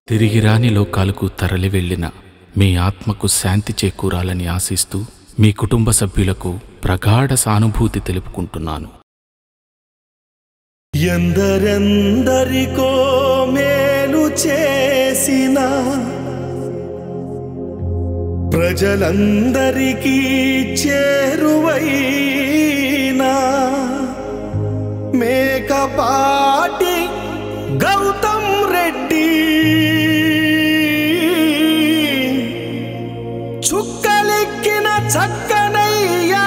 తిరిగి రాని లోకాలకు తరలి వెళ్ళిన మీ ఆత్మకు శాంతి చేకూరాలని ఆశిస్తూ మీ కుటుంబ సభ్యులకు ప్రగాఢ సానుభూతి తెలుపుకుంటున్నాను ఎందరెందరికో మేలు చేసిన ప్రజలందరికీ చేరువైనా మేకపాటి గౌతమ్ రెడ్డి చుక్కలెక్కిన చక్కనయ్యా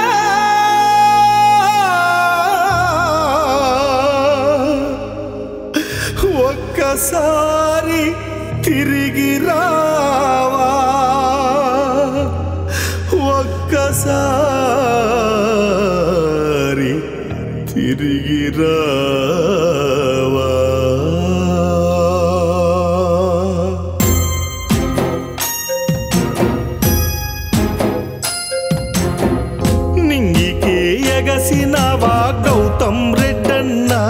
ఒక్కసారి తిరిగి రావా ఒక్కసారి తిరిగి రావా నింగికే ఎగసినవా గౌతమ్ రెడ్డన్నా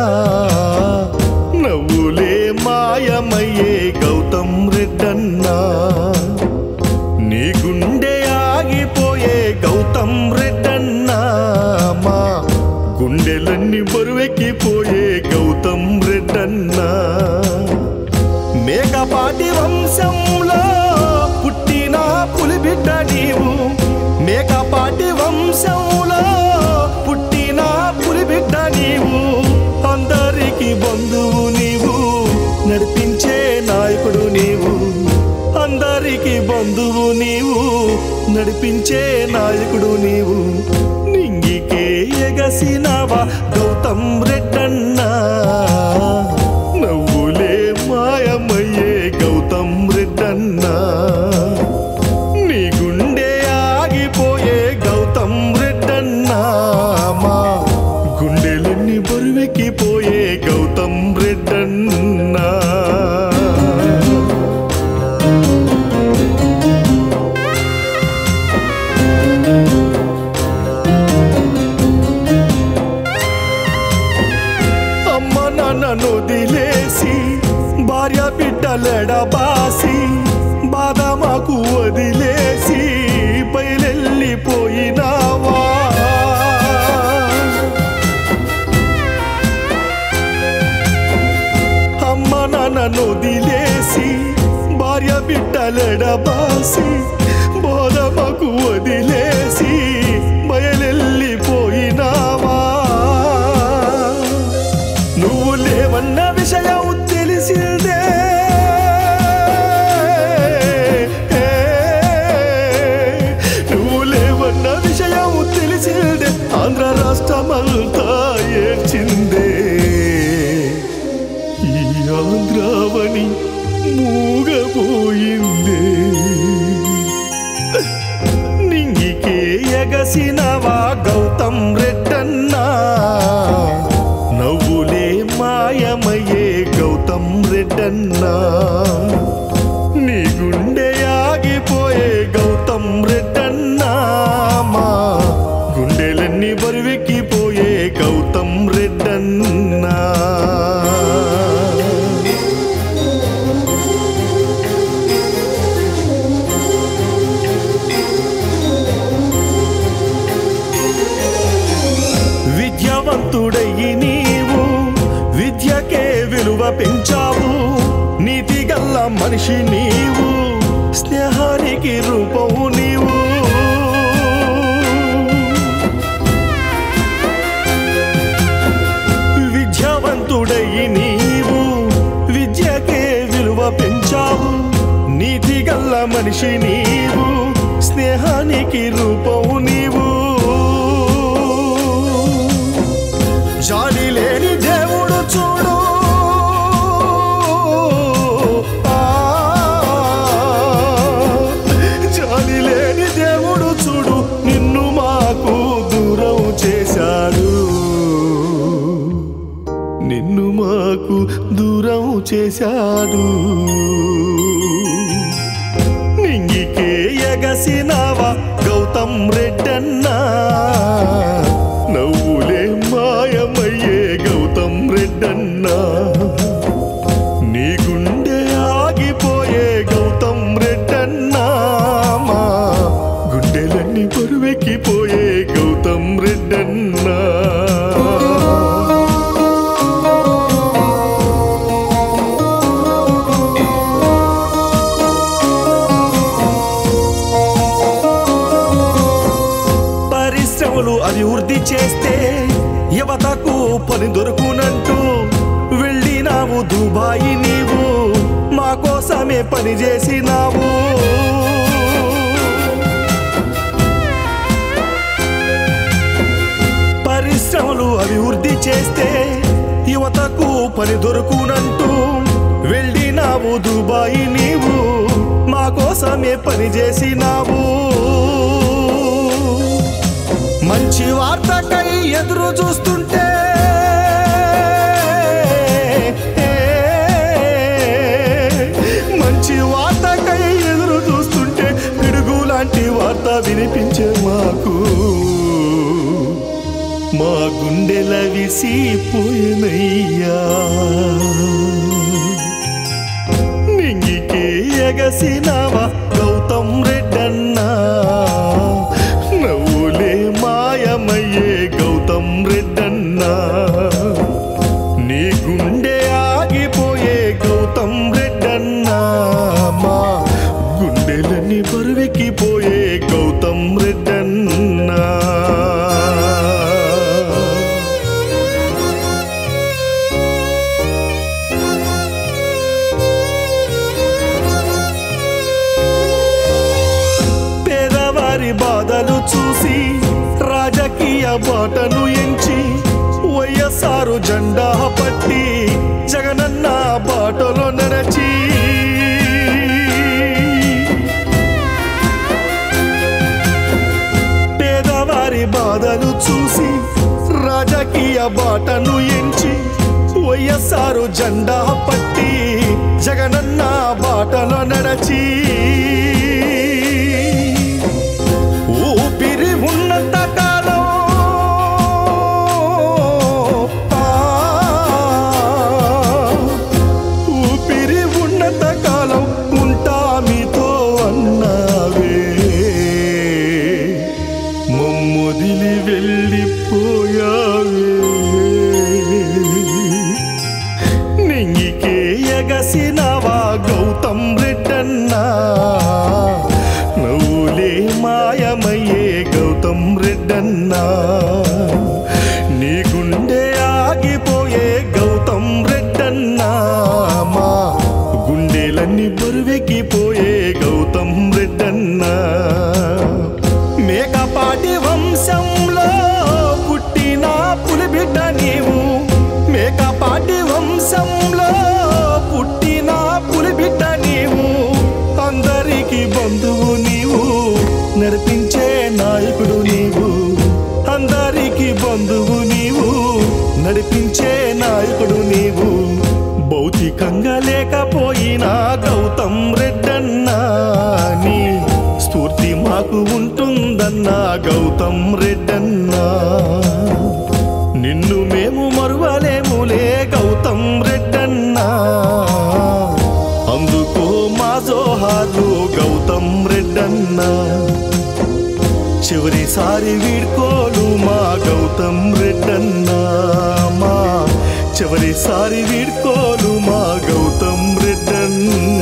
నవ్వులే మాయమయ్యే గౌతమ్ రెడ్డన్నా నీ గుండె ఆగిపోయే గౌతమ్ రెడ్డన్నా మా గుండెలన్నీ బరువెక్కిపోయే గౌతమ్ రెడ్డన్నా మేకపాటి వంశంలో పుట్టిన పులిబిడ్డ నీవు మేకపాటి వంశంలో పుట్టిన పులిబిడ్డ నీవు అందరికి బంధువు నీవు నడిపించే నాయకుడు నీవు అందరికి బంధువు నీవు నడిపించే నాయకుడు నీవు నింగికే ఎగసినవా గౌతమ్ రెడ్డన్నా నవ్వులే మాయమయ్యే గౌతమ్ రెడ్డన్నా నీ గుండె ఆగిపోయే గౌతమ్ రెడ్డన్నా మా గుండెలన్నీ బరువెక్కిపోయే గౌతమ్ రెడ్డన్నా అమ్మ నాన్నను వదిలేసి భార్య బిడ్డలెడబాసి బాధ మాకు వదిలేసి బయలెళ్ళిపోయినావా అమ్మ నాన్నను వదిలేసి భార్య బిడ్డలెడబాసి బోధ మాకు వదిలేసి బయలెళ్ళిపోయినావా నువ్వు లేవన్న విషయం తెలిసిందే నువ్వు లేవన్న విషయం తెలిసిందే ఆంధ్ర రాష్ట్రమంతా ఏడ్చిందే ఈ ఆంధ్రావని మూగపోయిందే నింగికే ఎగసినవా గౌతమ్ రెడ్డన్నా నవ్వులే మాయమయ్యే గౌతమ్ రెడ్డన్నా నీ గుండె ఆగిపోయే గౌతమ్ రెడ్డన్నా మా గుండెలన్నీ బరువెక్కిపోయే గౌతమ్ రెడ్డన్నా విద్యావంతుడయ్యి నీవు విద్యకే విలువ పెంచావు నీతి గల్ల మనిషి నీవు స్నేహానికి రూపము నీవు విద్యావంతుడయ్యి నీవు విద్యకే విలువ పెంచావు నీతి గల్ల మనిషి నీవు స్నేహానికి రూపము నీవు జాలి లేని దేవుడు చూడు ఆ, జాలి లేని దేవుడు చూడు నిన్ను మాకు దూరం చేశాడు నిన్ను మాకు దూరం చేశాడు నింగికే ఎగసినవా గౌతమ్ రెడ్డన్నా నవ్వులే మాయమయ్యే గౌతమ్ రెడ్డన్నా నీ గుండె ఆగి దుబాయి నీవు మా కోసమే పని చేసినావు పరిశ్రమలు అభివృద్ధి చేస్తే యువతకు పని దొరుకునంటూ వెళ్ళినావు దుబాయి నీవు మా కోసమే పని చేసినావు మంచి వార్తకై ఎదురు చూస్తుంటే మంచి వార్తకై ఎదురు చూస్తుంటే పిడుగు లాంటి వార్త వినిపించే మాకు మా గుండెల విసిపోయినయ్యా నింగికే ఎగసినావా గౌతమ్ రెడ్డన్నా నవ్వులే మాయమయ్యే గౌతమ్ రెడ్డన్నా నీ గుండె ఆగిపోయే గౌతమ్ రెడ్డన్నా మా గుండెలన్నీ బరువెక్కిపోయే గౌతమ్ రెడ్డన్నా పేదవారి బాధలు చూసి రాజకీయ బాటను ఎంచి వైఎస్ఆర్ జెండా పట్టి జగనన్న బాటలో నడచి పేదవారి బాధలు చూసి రాజకీయ బాటను ఎంచి వైఎస్ఆర్ జెండా పట్టి జగనన్న బాటలో నడచి ఊపిరి ఉన్నంత కాలం ఆ, ఊపిరి ఉన్నంత కాలం ఉంటా మీతో అన్నావే మమ్మొదిలి వెళ్ళిపోయావే నింగికే ఎగసినవా గౌతమ్ రెడ్డన్నా నువ్వులే మాయమయ్యే గౌతమ్ రెడ్డన్నా నీ గుండె ఆగిపోయే గౌతమ్ రెడ్డన్నా మా గుండెలన్నీ బరువెక్కిపోయే గౌతమ్ రెడ్డన్నా మేకపాటి వంశంలో పుట్టిన పులిబిడ్డ నీవు మేకపాటి వంశంలో పుట్టిన పులిబిడ్డ నీవు అందరికి బంధువు నీవు నడిపించే నాయకుడు నీవు అందరికి బంధువు నీవు నడిపించే నాయకుడు నీవు భౌతికంగా లేకపోయినా గౌతమ్ రెడ్డన్నా నీ స్ఫూర్తి మాకు ఉంటుందన్నా గౌతమ్ రెడ్డన్నా నిన్ను మేము మరువలేములే గౌతమ్ రెడ్డన్నా అందుకో మా జోహార్లు గౌతమ్ రెడ్డన్నా చివరిసారి వీడ్కోలు మా గౌతమ్ రెడ్డన్నా మా చివరిసారి వీడ్కోలు మా గౌతమ్ రెడ్డన్నా